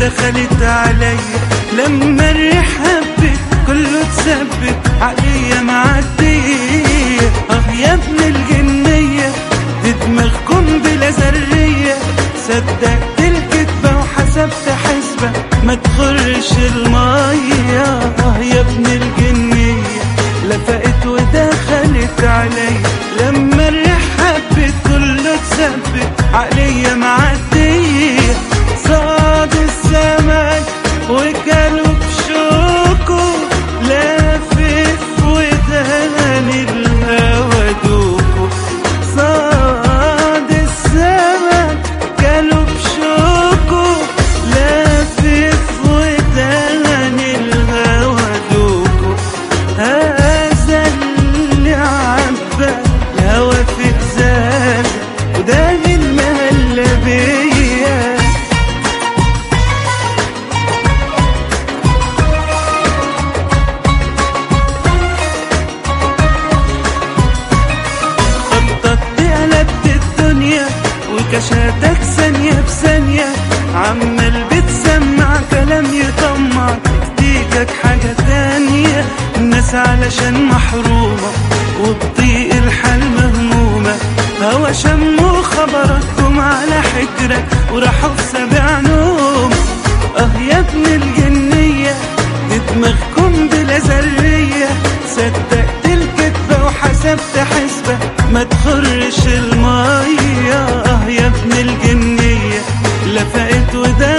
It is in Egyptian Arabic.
ودخلت عليا لما الريح هبت كله تثبت عليا معدية اه يا ابن الجنية دي دماغكم بلا ذرية صدقت الكدبة وحسبت حسبة ما تخرش المية اه يا ابن الجنية لفقت ودخلت عليا لما الريح هبت كله تثبت عليا معدية صاد السمك وكلوا بشوكه لافف ودهن الهوا دوكو صاد السمك كلوا بشوكه لافف ودهن الهوا دوكو هذا اللي عبى الهوا في ازازه وده المهلبيه خططت قلبت الدنيا وكشاتك ثانية بثانية عمال بتسمع كلام يطمع تكتيكك حاجة تانية الناس علشان محرومة وبضيق الحال مهمومة هوا شموا خبركم على حجرك وراحوا في سبع نوم اه يا ابن الجنية دي دماغكم بلا ذرية صدقت الكدبة وحسبت حسبة ما تخرش المية اه يا ابن الجنية لفقت وده